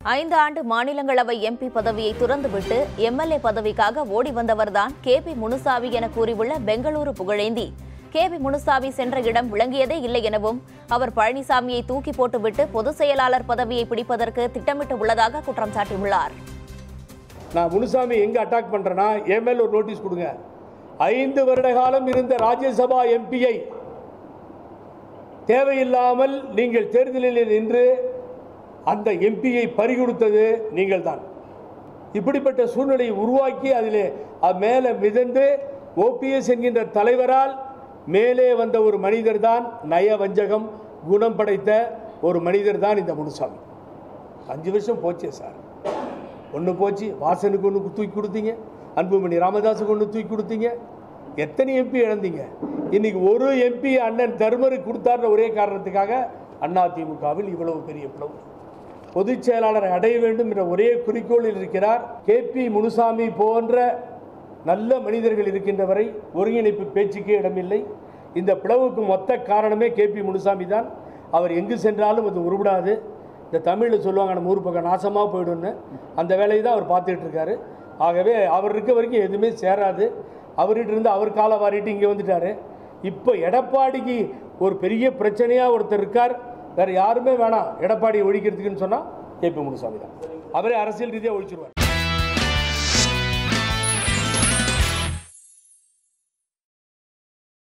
ஐந்து ஆண்டு மாநிலங்களவை எம்பி பதவியை துறந்துவிட்டு எம்எல்ஏ பதவிக்காக ஓடி வந்தவர்தான் கே பி முனுசாமி என கூறியுள்ள பெங்களூரு புகழேந்தி கே பி முனுசாமி சென்ற இடம் விளங்கியதே இல்லை எனவும் அவர் பழனிசாமியை தூக்கி போட்டுவிட்டு பொதுச் செயலாளர் பதவியை பிடிப்பதற்கு திட்டமிட்டு உள்ளதாக குற்றம் சாட்டியுள்ளார் நான் முனுசாமி எங்கே அட்டாக் பண்ணுறேன்னா என் மேல ஒரு நோட்டீஸ் கொடுங்க ஐந்து வருட காலம் இருந்த ராஜ்யசபா எம்பியை தேவையில்லாமல் நீங்கள் தேர்தலில் நின்று அந்த எம்பியை பறிகொடுத்தது நீங்கள் தான் இப்படிப்பட்ட சூழ்நிலையை உருவாக்கி அதிலே அது மேலே மிதந்து ஓபிஎஸ் என்கின்ற தலைவரால் மேலே வந்த ஒரு மனிதர் தான் நய வஞ்சகம் குணம் படைத்த ஒரு மனிதர் தான் இந்த முனுசாமி அஞ்சு வருஷம் போச்சே சார் ஒன்று போச்சு வாசனுக்கு ஒன்று தூக்கி கொடுத்தீங்க அன்புமணி ராமதாஸுக்கு ஒன்று தூக்கி கொடுத்தீங்க எத்தனை எம்பி இழந்தீங்க இன்னைக்கு ஒரு எம்பி அண்ணன் தர்மருக்கு கொடுத்தாருன்ற ஒரே காரணத்துக்காக அண்ணா திமுகவில் இவ்வளவு பெரிய பிளவு பொதுச் செயலாளரை அடைய வேண்டும் என்ற ஒரே குறிக்கோளில் இருக்கிறார் கே பி முனுசாமி போன்ற நல்ல மனிதர்கள் இருக்கின்ற வரை ஒருங்கிணைப்பு பேச்சுக்கே இடமில்லை இந்த பிளவுக்கு மொத்த காரணமே கே பி முனுசாமி தான் அவர் எங்கு சென்றாலும் அது உருவிடாது இந்த தமிழில் சொல்லுவாங்க நம்ம ஊர் பக்கம் நாசமாக போயிடும்னு அந்த வேலையை தான் அவர் பார்த்துட்டு இருக்காரு ஆகவே அவர் இருக்க வரைக்கும் எதுவுமே சேராது அவர்கிட்ட இருந்து அவர் காலை வாரிட்டு இங்கே வந்துட்டாரு இப்போ எடப்பாடிக்கு ஒரு பெரிய பிரச்சனையாக ஒருத்தர் இருக்கார் வேறு யாருமே வேணாம் எடப்பாடியை ஒழிக்கிறதுக்குன்னு சொன்னால் கே பி முனுசாமி தான் அவரே அரசியல் ரீதியாக ஒழிச்சிருவார்